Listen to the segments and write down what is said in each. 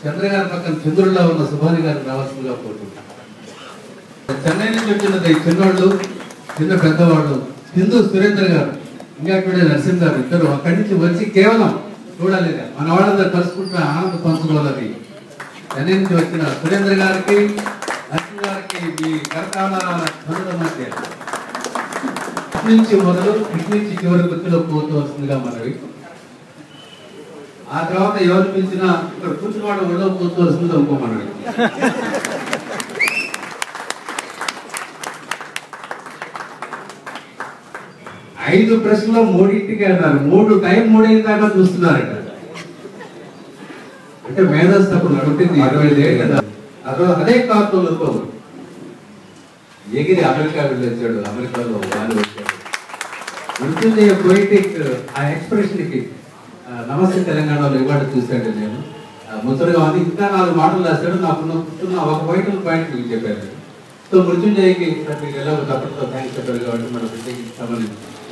చంద్రగారి పక్కన చంద్రుల్లో ఉన్న సుభాని గారు రావాల్సిందిగా కోరుకుంటున్నాను చెన్నై నుంచి వచ్చినది చిన్నవాళ్ళు చిన్న పెద్దవాళ్ళు హిందూ సురేంద్ర గారు ఇంకా ఇక్కడే నరసింహ గారు ఇద్దరు అక్కడి నుంచి వచ్చి కేవలం చూడాలి మన వాళ్ళందరూ కలుసుకుంటున్న ఆనంద పంచుకోవాలని చెన్నై నుంచి వచ్చిన సురేంద్ర గారికి నరసింహ గారికి మీ కరకాల ధ్వనుల మధ్య ఇటు నుంచి మొదలు ఇటు నుంచి చివరి గుర్తులో పోతవలసిందిగా మనవి ఆ తర్వాత ఎవరు పిలిచినా ఇక్కడ కూర్చున్నవాడు ఒళ్ళో కూర్చోవలసిందిగా ఇంకో మనవి ఐదు ప్రశ్నలు మూడింటికి అన్నారు మూడు టైం మూడైన దాకా చూస్తున్నారట అంటే మేధస్సు అప్పుడు నడుపుతుంది ఇరవై ఐదు ఏళ్ళు కదా అదో అదే కార్టూన్లతో ఎగిరి అమెరికా వెళ్ళొచ్చాడు అమెరికాలో వాళ్ళు వచ్చాడు మృత్యుంజయ పొయిటిక్ ఆ ఎక్స్ప్రెషన్ కి ఆ, నమస్తే తెలంగాణలో ఇవాళ చూశాడు నేను ఆ, ముచ్చటగా ఉంది ఇంకా నాలుగు మాటలు రాశాడు నాకున్న పుట్టున్న ఒక వైటల్ పాయింట్ మీకు చెప్పారు సో మృత్యుంజయకి సార్ మీకు ఎలా తప్పటితో థ్యాంక్స్ చెప్పారు కాబట్టి మనం ప్రత్యేకించామని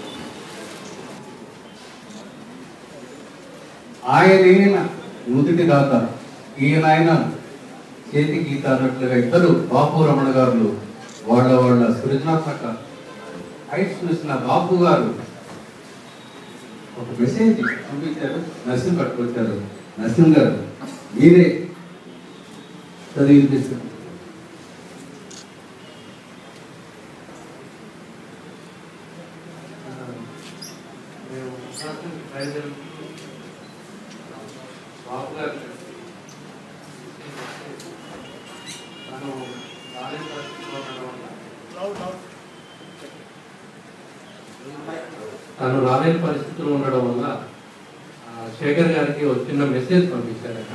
ఆయన నుదుటి దాత ఈయన ఆయన చేతి గీత అన్నట్లుగా ఇద్దరు బాపు రమణ గారు వాళ్ళ వాళ్ళ సృజనాత్మక హైట్స్ చూసిన బాపు గారు ఒక మెసేజ్ పంపించారు నరసింహ పట్టుకొచ్చారు నరసింహ గారు మీరే చదివి వినిపిస్తారు మేము ఉత్సాహం ప్రజలు బాబు గారు తను రాలేని పరిస్థితిలో ఉండడం వల్ల తను రాలేని పరిస్థితులు ఉండడం వల్ల ఆ, శేఖర్ గారికి ఒక చిన్న మెసేజ్ పంపించారట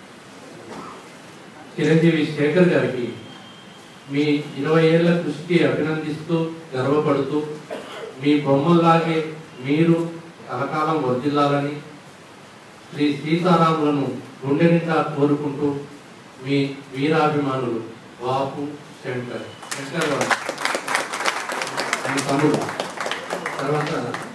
చిరంజీవి శేఖర్ గారికి మీ ఇరవై ఏళ్ల కృషికి అభినందిస్తూ గర్వపడుతూ మీ బొమ్మల్లాగే మీరు కలకాలం వర్ధిల్లాలని శ్రీ సీతారాములను గుండె నిండా కోరుకుంటూ మీ వీరాభిమానులు బాపు శంకర్ శంకర్ గారు మీ తమ్ముడు తర్వాత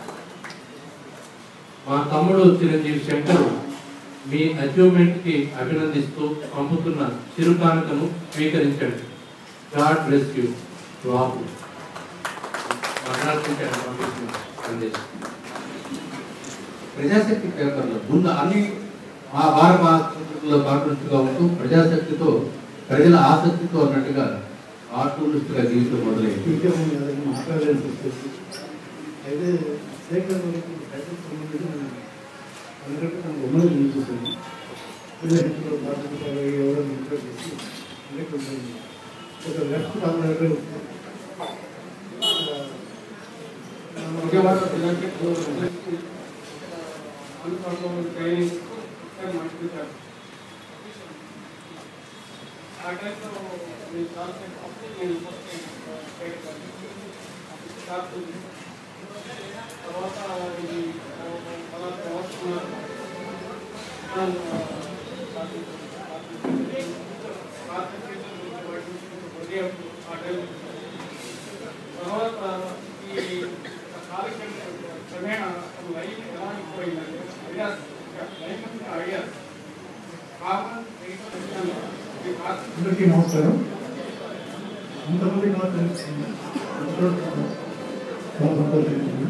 మా తమ్ముడు చిరంజీవి శంకర్ మీ అచీవ్మెంట్ కి అభినందిస్తూ పంపుతున్న చిరుకానుకను స్వీకరించండి God bless you Bapu Madras నుంచి ఆయన పంపిస్తున్న సందేశం ప్రజాశక్తి పేపర్లో ముందు అన్ని మా భారత ఆసక్తిలో కార్టూనిస్ట్గా ఉంటూ ప్రజాశక్తితో ప్రజల ఆసక్తితో అన్నట్టుగా కార్టూనిస్ట్గా జీవితం మొదలైంది ఉద్యోగం ఏదైనా మాట్లాడాల్సి వచ్చేసి అయితే శేఖర్ వరకు బయటకు సంబంధించిన అందరికీ తన బొమ్మలు నేను చూసాను పిల్లలు బాధ్యత ఎవరో ఇంట్లో చేసి అంటే కొంచెం ఒక లెఫ్ట్ కామనర్ విజయవాడ జిల్లాకి ట్రైనింగ్ మంచి ఆ టైంలో మీ సార్ నేను తర్వాత ఇది పలానా ప్రవర్తన తర్వాత ఈ కాలక్రమేణ క్రమేణా లైఫ్ ఎలా అయిపోయిందంటే ఐడియాస్ లైఫ్ అంటే ఐడియాస్ కామన్ ఈ కారణం అందరికీ నమస్కారం అంతమంది నాకు తెలుస్తుంది చాలా సంతోషించింది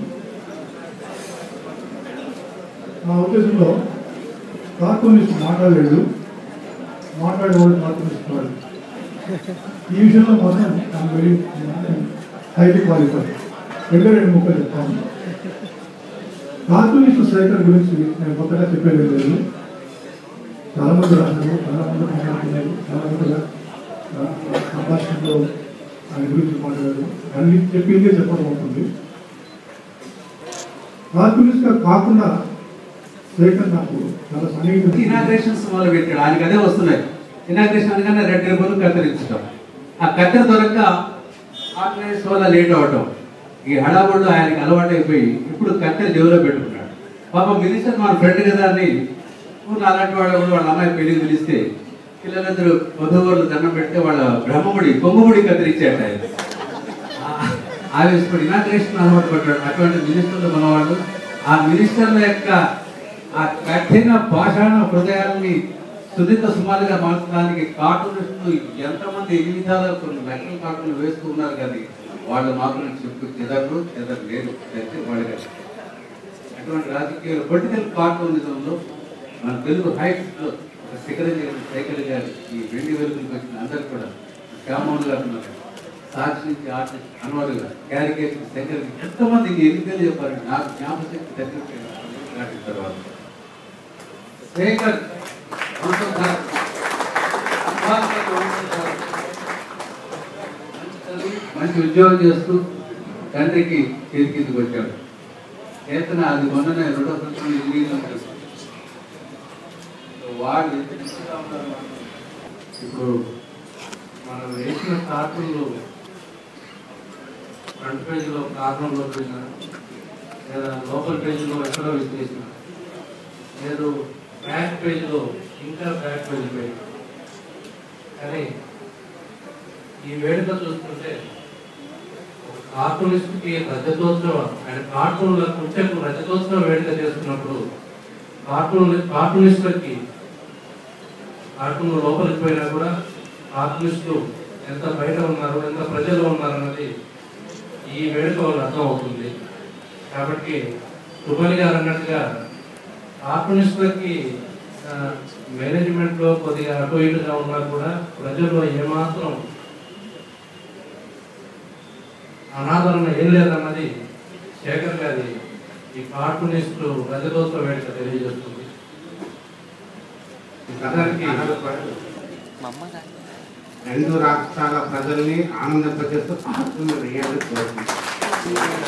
నా ఉద్దేశంలో కార్టూనిస్ట్ మాట్లాడలేడు మాట్లాడేవాడు కార్టూనిస్ట్ వాడు ఈ విషయంలో మాత్రం నాకు వెరీ హైలీ క్వాలిఫై రెండే రెండు ముక్కలు చెప్తాను కార్టూనిస్ట్ శేఖర్ గురించి నేను కొత్తగా చెప్పేది లేదు చాలా మంది రాశారు చాలా మంది మాట్లాడుతున్నారు చాలా మంది సంభాషణలో ఆయన గురించి మాట్లాడారు అన్ని చెప్పిందే చెప్పడం అవుతుంది కార్టూనిస్ట్గా కాకుండా శేఖర్ నాకు చాలా సన్నిహితుడు ఇనాగ్రేషన్స్ మొదలు పెట్టాడు ఆయనకి అదే వస్తున్నాయి ఇనాగ్రేషన్ అనగానే రెడ్ రిబ్బన్ కత్తిరించడం ఆ కత్తెర దొరక్క ఆర్గనైజ్ వల్ల లేట్ అవటం ఈ హడావుడు ఆయనకి అలవాటు అయిపోయి ఇప్పుడు కత్తెర జేబులో పెట్టుకున్నాడు పాప మినిస్టర్ మన ఫ్రెండ్ కదా అని ఊరు అలాంటి వాడు కూడా వాళ్ళ అమ్మాయి పెళ్లికి పిలిస్తే పిల్లలందరూ వధువులు దండం పెడితే వాళ్ళ బ్రహ్మముడి కొంగుముడి కత్తిరించాట ఆయన ఆ- ఆవేశపడి ఇనాగ్రేషన్ అలవాటు పడ్డాడు అటువంటి మినిస్టర్లు మనవాళ్ళు ఆ మినిస్టర్ల యొక్క ఆ కఠిన భాషాన హృదయాల్ని సునీత సుమారుగా మార్చడానికి కార్టూనిస్టులు ఎంతమంది ఎన్ని విధాలుగా కొన్ని లక్షల కార్టూన్లు వేస్తూ ఉన్నారు కానీ వాళ్ళు మాత్రం చెప్పు చెదరు చెదరు లేదు అయితే వాళ్ళు అటువంటి రాజకీయాలు పొలిటికల్ కార్టూనిజంలో మన తెలుగు హైట్స్ లో ఒక శిఖరం చేసిన సైకిల్ గారు ఈ వెండి వెలుగులకు వచ్చిన అందరు కూడా శ్యామోహన్ గారు ఉన్నారు సాక్షి నుంచి ఆర్టిస్ట్ అన్వర్ గారు క్యారికేషన్ శంకర్ గారు ఎంతమంది ఇంక ఎన్ని పేర్లు చెప్పారు నాకు జ్ఞాపశక్తి దగ్గర తర్వాత శేఖర్ వంశం సార్. సుభాష్ గారు వంశం సార్. మంచి చదివి, మంచి ఉద్యోగం చేస్తూ తండ్రికి చేతికిందుకు వచ్చాడు చేతన అది మొన్ననే రెండో సంవత్సరం ఇంగ్లీష్లో వాడు ఎంత ఇష్టంగా ఉన్నారు వాళ్ళు. ఇప్పుడు మనం వేసిన కార్టూన్లు ఫ్రంట్ పేజీలో కార్టూన్లో పెట్టిన లేదా లోపల పేజీలో ఎక్కడో విసిరేసిన లేదు బ్యాక్ పేజీలో ఇంకా బ్యాక్ పేజీ పెట్టి కానీ ఈ వేడుక చూస్తుంటే ఒక కార్టూనిస్ట్కి రజతోత్సవం ఆయన కార్టూన్ల కుంచెకు రజతోత్సవ వేడుక చేస్తున్నప్పుడు కార్టూన్ కార్టూనిస్టులకి కార్టూన్ లోపలికి పోయినా కూడా కార్టూనిస్టులు ఎంత బయట ఉన్నారు ఎంత ప్రజల్లో ఉన్నారు అన్నది ఈ వేడుక వల్ల అర్థం అవుతుంది కాబట్టి సుమని గారు అన్నట్టుగా కార్టూనిస్టులకి ఆ, మేనేజ్మెంట్ లో కొద్దిగా అటు ఇటుగా ఉన్నా కూడా ప్రజల్లో ఏమాత్రం అనాదరణ ఏం లేదన్నది శేఖర్ గారి ఈ కార్టూనిస్టు రజతోత్సవ వేడుక తెలియజేస్తుంది నిజానికి రెండు రాష్ట్రాల ప్రజల్ని ఆనందింపజేస్తూ కార్టూన్ రియాలిటీ కోరుతుంది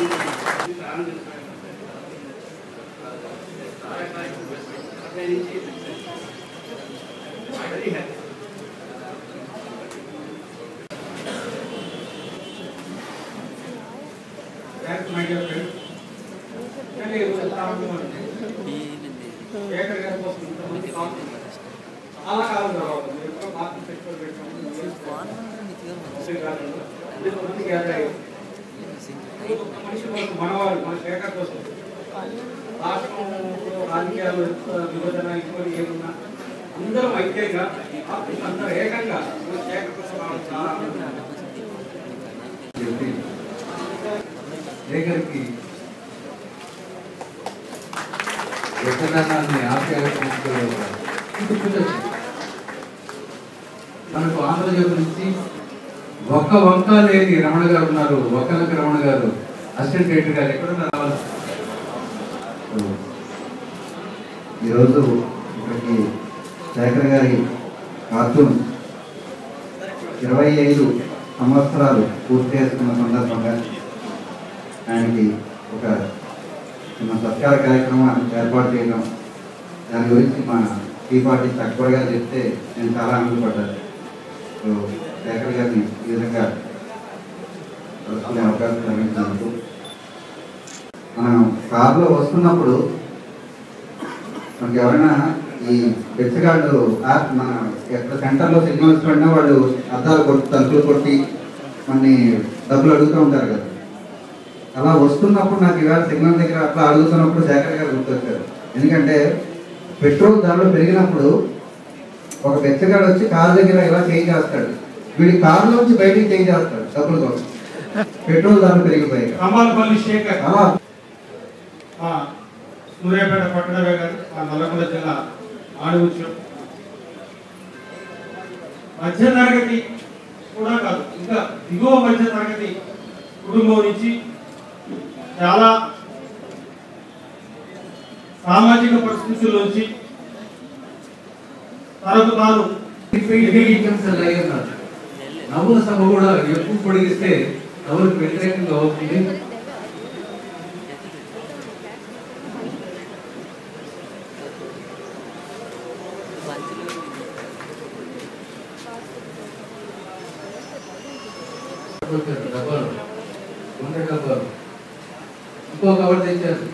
That's my dear friend. కానీ ఈరోజు ప్రారంభం అంటే శేఖర్ గారి కోసం ఇంతమంది కాదు. చాలా కాలం తర్వాత మీరు ఎప్పుడో మార్కెట్ ఫెస్టివల్ పెట్టాము ఇంతమంది గ్యాదర్ అయ్యారు ఈరోజు ఒక్క మనిషి కోసం మనవారు మన శేఖర్ కోసం రాష్ట్రంలో రాజకీయాలు ఎంత విభజన ఇంకోటి ఏమున్నా అందరం ఐక్యంగా ఆఫీస్ అందరూ ఏకంగా ఈరోజు శేఖర్ కోసం రావడం చాలా ఆనందం. చెప్పి శేఖర్కి ఎక్కడాన్ని మనకు ఆంధ్రజ్యోతి నుంచి ఒక్క వంక లేని రమణ గారు ఉన్నారు ఒక్కలకి రమణ గారు అసిస్టెంట్ డైరెక్టర్ గారు ఎక్కడున్నా రావాలి ఈరోజు ఇక్కడికి శేఖర్ గారి కార్టూన్ ఇరవై ఐదు సంవత్సరాలు పూర్తి చేసుకున్న సందర్భంగా ఆయనకి ఒక చిన్న సత్కార కార్యక్రమం ఏర్పాటు చేయడం దాని గురించి మా టీ పార్టీ తక్కువగా చెప్తే నేను చాలా ఆనందపడ్డాను సో శేఖర్ గారిని ఈ విధంగా కలుసుకునే అవకాశం కలిగించినందుకు మనం కారులో వస్తున్నప్పుడు మనకి ఎవరైనా ఈ బెచ్చగాళ్ళు యాప్ మన ఎక్కడ సెంటర్లో సిగ్నల్స్ పడినా వాళ్ళు అద్దాలు కొట్టి తలుపులు కొట్టి మనని డబ్బులు అడుగుతూ ఉంటారు కదా అలా వస్తున్నప్పుడు నాకు ఇవాళ సిగ్నల్ దగ్గర అట్లా అడుగుతున్నప్పుడు శేఖర్ గారు గుర్తొచ్చారు ఎందుకంటే పెట్రోల్ ధరలు పెరిగినప్పుడు ఒక బెచ్చగాడు వచ్చి కారు దగ్గర ఇలా చేంజ్ చేస్తాడు వీడి కారులోంచి బయటికి చేంజ్ చేస్తాడు డబ్బుల కోసం పెట్రోల్ ధరలు పెరిగిపోయాయి కమాలపల్లి శేఖర్ అలా ఆ సూర్యాపేట పట్టణమే కాదు ఆ నల్లగొండ జిల్లా ఆడవచ్చు మధ్య తరగతి కూడా కాదు ఇంకా దిగువ మధ్య తరగతి కుటుంబం నుంచి చాలా సామాజిక పరిస్థితుల్లోంచి తనకు తాను నవ్వుల సభ కూడా ఎక్కువ పొడిగిస్తే నవ్వులకు వ్యతిరేకంగా అవుతుంది డబ్బాలు వంద డబ్బాలు ఇంకో కవర్ తెచ్చారు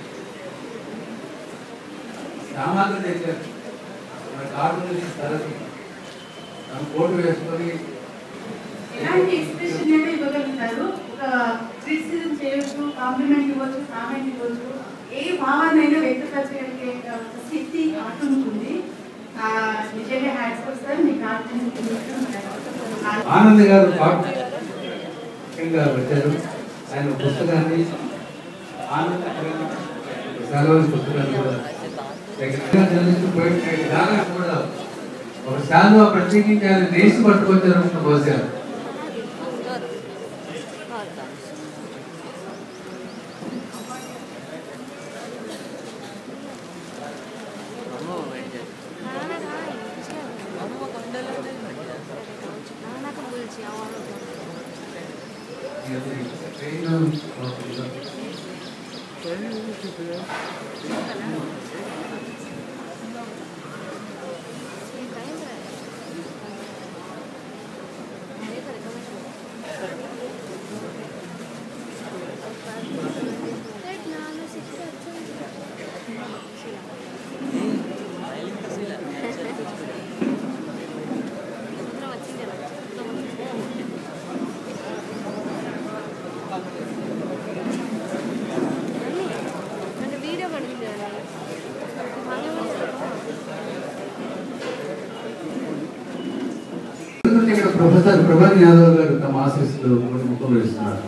సామాన్లు తెచ్చారు మన కార్డు నుంచి తరలి తన కోటు వేసుకొని ఎలాంటి ఎక్స్ప్రెషన్ అయినా ఇవ్వగలుగుతారు ఒక క్రిటిసిజం చేయొచ్చు కాంప్లిమెంట్ ఇవ్వచ్చు కామెంట్ ఇవ్వచ్చు ఏ భావాన్నైనా వ్యక్తపరచగలిగే ఒక శక్తి కార్టూన్ ఉంది ఆ, నిజంగా రియల్లీ హ్యాట్స్ సార్ మీ కాన్ఫిడెన్స్ ఆనంద్ గారు పాట ముఖ్యంగా వచ్చారు ఆయన పుస్తకాన్ని ఆనంద సెలవు పుస్తకాన్ని కూడా దగ్గరగా చదివించిపోయిన దాకా కూడా ఒక శాలువా ప్రత్యేకించి ఆయన నేసి పట్టుకొచ్చారు బహుశా అంటే వీడియో పడింది కదా మళ్ళీ ఇక్కడ ప్రొఫెసర్ ప్రభాన్ యాదవ్ గారు తమ ఆశీస్సులు ముఖం వేస్తున్నారు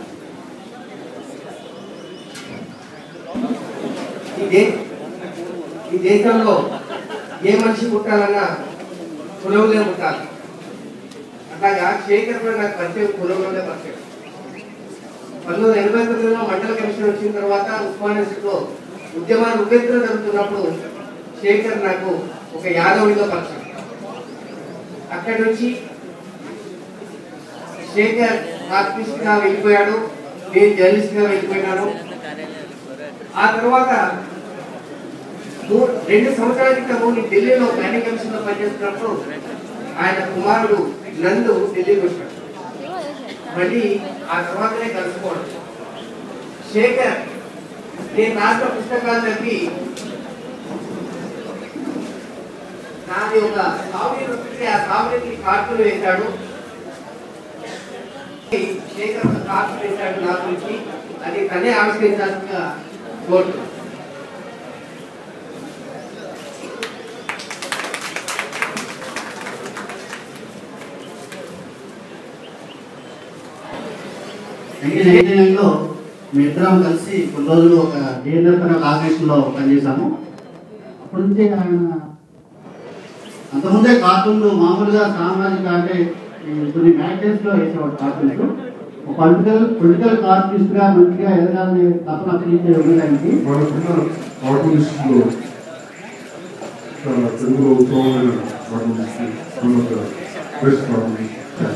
ఈ దే- ఈ దేశంలో ఏ మనిషి పుట్టాలన్నా కులంలో పుట్టాలి అట్లాగా శేఖర్ కూడా నాకు పరిచయం కులంలోనే పరిచయం పంతొమ్మిది వందల ఎనభై తొమ్మిదిలో మండల కమిషన్ వచ్చిన తర్వాత ఉస్మానియాలో ఉద్యమాలు ఉపేత్ర జరుగుతున్నప్పుడు శేఖర్ నాకు ఒక యాదవుడిగా పరిచయం అక్కడి నుంచి శేఖర్ ఆర్టిస్ట్ గా వెళ్ళిపోయాడు నేను జర్నలిస్ట్ గా వెళ్ళిపోయినాను ఆ తర్వాత మూ- రెండు సంవత్సరాల క్రితం నేను ఢిల్లీలో ప్లానింగ్ కమిషన్ లో పనిచేస్తున్నప్పుడు ఆయన కుమారుడు నందు ఢిల్లీకి వచ్చాడు మళ్ళీ ఆ తర్వాతనే కలుసుకోవడం శేఖర్ నేను రాసిన పుస్తకాలు తప్పి నాది ఒక సాగునీరు వస్తుంటే ఆ సాగునీటికి కార్టూన్ వేశాడు శేఖర్ ఒక కార్టూన్ వేశాడు నా గురించి అది తనే ఆవిష్కరించాల్సిందిగా కోరుతున్నాను నైన్టీన్ ఎయిటీ నైన్లో మీ ఇద్దరం కలిసి కొన్ని రోజులు ఒక డిఎన్ఎఫ్ అనే ఆర్గనైజేషన్లో పనిచేశాము అప్పటి నుంచి ఆయన అంతకుముందే కార్టూన్లు మామూలుగా సామాజిక అంటే ఈ కొన్ని మ్యాగజైన్స్లో వేసేవాడు కార్టూన్స్ ఒక పొలిటికల్ పొలిటికల్ కార్టూనిస్ట్గా మంచిగా ఎదగాలని తప్పన అప్పగించే ఉండడానికి మనకున్న ఆర్టిస్టులో చాలా తెలుగులో ఉత్తమమైన ఆర్టిస్ట్ ఉన్నత బెస్ట్ ఆర్టిస్ట్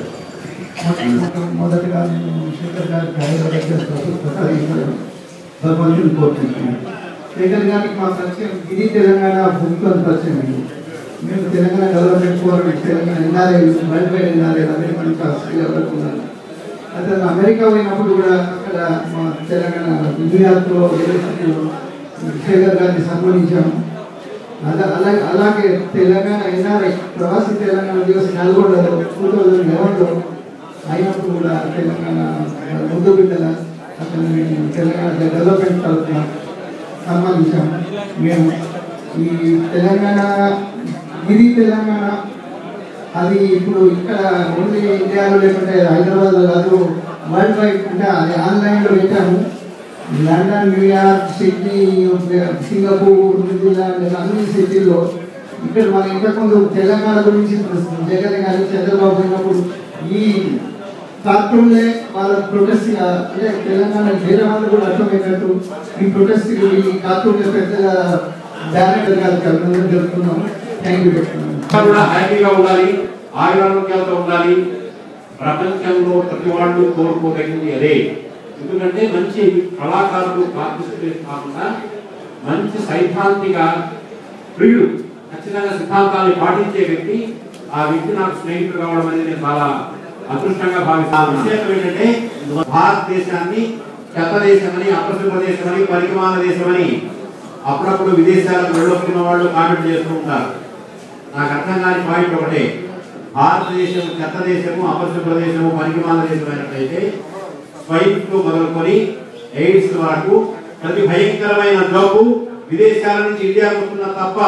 మొదటగా నేను శేఖర్ గారికి హైదరాబాద్ భగవంతుని కోరుకుంటున్నాను శేఖర్ గారికి మా పరిచయం ఇది తెలంగాణ బుక్తో పరిచయం అండి మేము Telangana development forum Telangana NRI world wide NRI American వరకు ఉన్నారు అతను అమెరికా పోయినప్పుడు కూడా అక్కడ మా తెలంగాణ న్యూయార్క్లో యూనివర్సిటీలో శేఖర్ గారిని సన్మానించాము అలా అలాగే అలాగే తెలంగాణ ఎన్ఆర్ఐ ప్రవాసీ తెలంగాణ దివస్ నల్గొండలో టూ థౌజండ్ లెవెన్లో అయినప్పుడు కూడా తెలంగాణ ముందు బిడ్డల అతను తెలంగాణ డెవలప్మెంట్ తరఫున సన్మానించాము మేము ఈ తెలంగాణ ఇది తెలంగాణ అది ఇప్పుడు ఇక్కడ ఓన్లీ ఇండియాలో లేకుంటే హైదరాబాద్లో కాదు వరల్డ్ వైడ్ అంటే అది ఆన్లైన్లో పెట్టాము London New York Sydney Singapore New Zealand అన్ని సిటీల్లో ఇక్కడ మన ఇంతకుముందు తెలంగాణ గురించి జగన్ గారు చంద్రబాబు అయినప్పుడు ఈ కార్టూన్లే వాళ్ళ ప్రొటెస్ట్ అంటే తెలంగాణ వేరే వాళ్ళు కూడా అర్థమయ్యేటట్టు ఈ ప్రొటెస్ట్ ఈ కార్టూన్ పెద్దగా డైరెక్టర్ గారికి అభినందన జరుపుతున్నాం థ్యాంక్ యూ చెప్తున్నాను కూడా హ్యాపీగా ఉండాలి ఆయురారోగ్యాలతో ఉండాలి ప్రపంచంలో ప్రతి వాళ్ళు కోరుకోదగింది అదే ఎందుకంటే మంచి కళాకారులు ఆర్టిస్టులు కాకుండా మంచి సైద్ధాంతిక ప్రియుడు ఖచ్చితంగా సిద్ధాంతాన్ని పాటించే వ్యక్తి ఆ వ్యక్తి నాకు స్నేహితుడు కావడం అనేది నేను చాలా అదృష్టంగా భావిస్తాను విశేషం ఏంటంటే భారతదేశాన్ని చెత్త దేశమని అప్రసిద్ధ దేశమని పరిమాణ దేశమని అప్పుడప్పుడు విదేశాలకు వెళ్ళొస్తున్న వాళ్ళు కామెంట్ చేస్తూ ఉంటారు నాకు అర్థం కాని పాయింట్ ఒకటే భారతదేశం చెత్త దేశము అపరిశుభ్ర దేశము పనికిమాల దేశం అయినట్లయితే స్వైన్ ఫ్లూ మొదలుకొని ఎయిడ్స్ వరకు ప్రతి భయంకరమైన జబ్బు విదేశాల నుంచి ఇండియాకు వస్తున్న తప్ప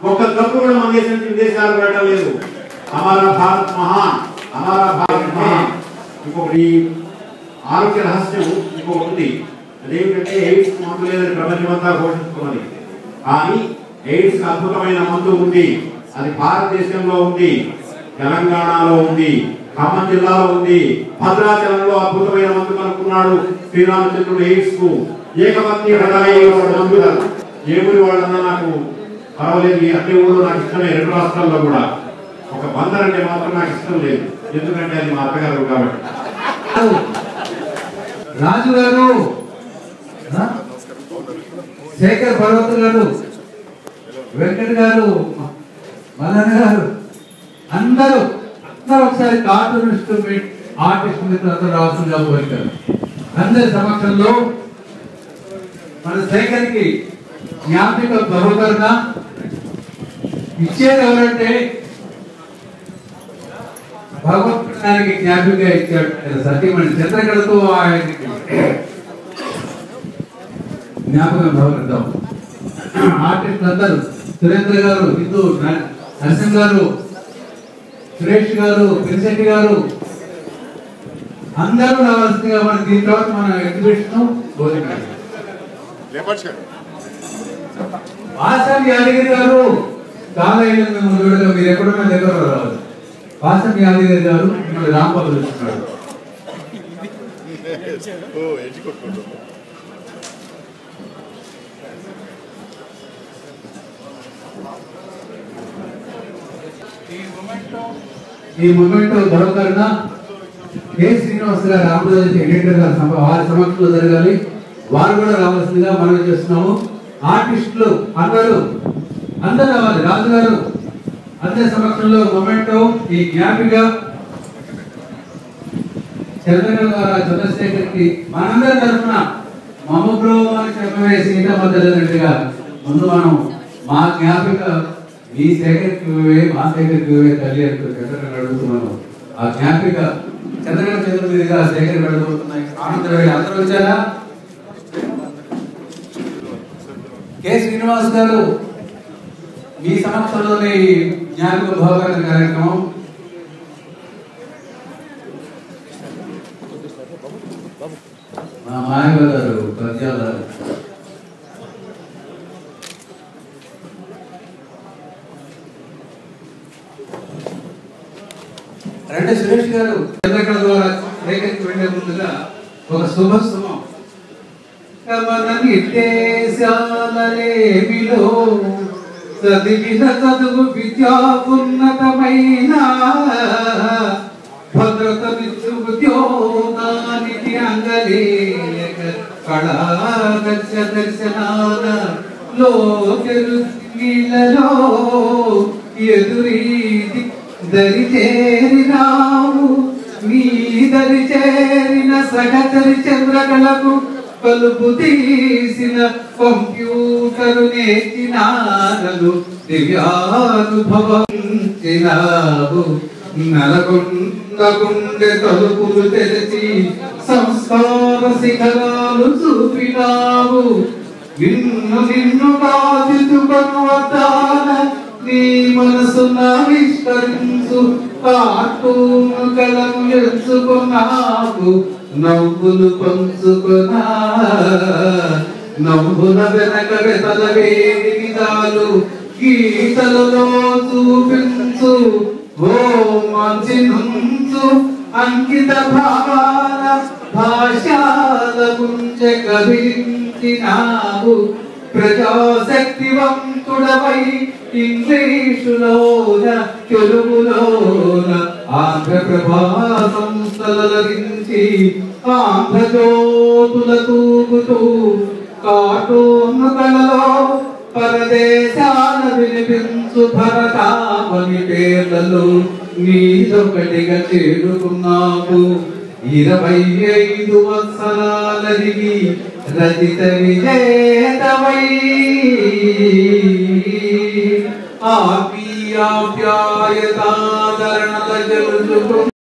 ఒక్క తప్పు కూడా మన దేశం నుంచి విదేశాలు వెళ్ళడం లేదు హమారా భారత్ మహాన్ హమారా భారత్ మహాన్ ఇంకొకటి ఆరోగ్య రహస్యం ఇంకొకటి ఉంది అదేమిటంటే ఎయిడ్స్ మందు లేదని ప్రపంచమంతా ఘోషించుకున్నది కానీ ఎయిడ్స్ అద్భుతమైన మందు ఉంది అది భారతదేశంలో ఉంది తెలంగాణలో ఉంది ఖమ్మం జిల్లాలో ఉంది భద్రాచలంలో అద్భుతమైన మందు కనుక్కున్నాడు శ్రీరామచంద్రుడు ఎయిడ్స్ కు ఏకపత్ని మందు ఏముడి వాళ్ళన్నా నాకు పర్వాలేదు ఈ అన్ని ఊళ్ళో నాకు ఇష్టమే రెండు రాష్ట్రాల్లో కూడా ఒక బందర్ అంటే మాత్రం నాకు ఇష్టం లేదు ఎందుకంటే అది మా అత్తగారు కాబట్టి రాజు గారు ఆ? శేఖర్ పర్వత్ గారు వెంకట్ గారు మల్లన్న గారు అందరూ అందరూ ఒకసారి కార్టూనిస్ట్ మీట్ ఆర్టిస్ట్ మిత్రులందరూ రావాల్సిందిగా కోరికారు అందరి సమక్షంలో మన శేఖర్కి జ్ఞాపిక బహుకరణ ఇచ్చేది ఎవరంటే భగవంతుడానికి జ్ఞాపిక ఇచ్చాడు ఆయన సత్యమణి చంద్రకళతో ఆయనకి జ్ఞాపకం భవనిద్దాం ఆర్టిస్ట్ అందరూ సురేంద్ర గారు హిందూ న- నరసింహ గారు సురేష్ గారు పిరిశెట్టి గారు అందరూ రావాల్సిందిగా మన దీని తర్వాత మన ఎగ్జిబిషన్ భోజనం వాసవి యాదగిరి గారు చాలా ఏళ్ళ ముందు విడగా మీరు ఎక్కడున్నా దగ్గర రావాలి వాసవి యాదగిరి గారు మిమ్మల్ని రాంబాబు పిలుస్తున్నాడు ఈ మూమెంట్ బరోకరణ కె శ్రీనివాస్ గారు రామరాజు ఎడిటర్ గారు సమ- వారి సమక్షంలో జరగాలి వారు కూడా రావాల్సిందిగా మనం చేస్తున్నాము ఆర్టిస్టులు అందరూ అందరూ రావాలి రాజు గారు అందరి సమక్షంలో మొమెంటో ఈ జ్ఞాపిక చంద్రబాబు గారు చంద్రశేఖర్ కి మనందరి తరఫున మమ్మబ్రో అని చెప్పవేసి సీత మద్దతుగా ముందు మనం మా జ్ఞాపిక మీ శేఖర్కి ఇవ్వవే మా శేఖర్కి ఇవ్వవే తల్లి అంటూ చంద్రబాబు అడుగుతున్నాను ఆ జ్ఞాపిక చంద్రబాబు చేతుల మీదుగా శేఖర్ అడుగుతున్నాయి ఆనందరావు అందరూ వచ్చారా కె శ్రీనివాస్ గారు మీ సమక్షంలోనే ఈ జ్ఞాపిక భావన కార్యక్రమం మా మాయవ గారు పద్యాల రెండు సురేష్ గారు చంద్రకళ ద్వారా రేఖకి వెళ్లే ముందుగా ఒక శుభ శుభం కమననిర్దేశాలలేమిలో చదివిన చదువు విద్యాపున్నతమైన భద్రతనిచ్చు ఉద్యోగానికి అంగలేక కళాదర్శ దర్శనాల లోకెరు నీళ్ళలో ఎదురీది దరి చేరినావు నీ దరి చేరిన సగచరి చంద్రకళకు కలుపు తీసిన కంప్యూటరు నేర్చినారలు దివ్యానుభవించినావు నలగొండ గుండె తలుపులు తెరిచి సంస్కార శిఖరాలు చూపినావు నిన్ను నిన్ను బాధితుకొను వద్దాన నీ మనసున విస్తరించు కార్టూన్ కలను ఎంచుకున్నావు నవ్వులు పంచుకున్నా నవ్వుల వెనక వెతల వేడి విధాలు గీతలలో చూపించు ఓ మంచి నుంచు అంకిత భావాల భాషాల గుంచె కవించినావు ప్రజాశక్తివంతుడవై ఇంగ్లీషులోన తెలుగులోన ఆంధ్రప్రభా సంస్థలరించి ఆంధ్రజ్యోతుల తూగుతూ కార్టూన్ కళలో పరదేశాల వినిపించు భరతామని పేర్లలో నీదొకటిగా చేరుకున్నావు ఇరవై ఐదు వత్సరాలరిగి రచిత విజేతవై ఆప్యాప్యాయతాదరణల జలుచుకు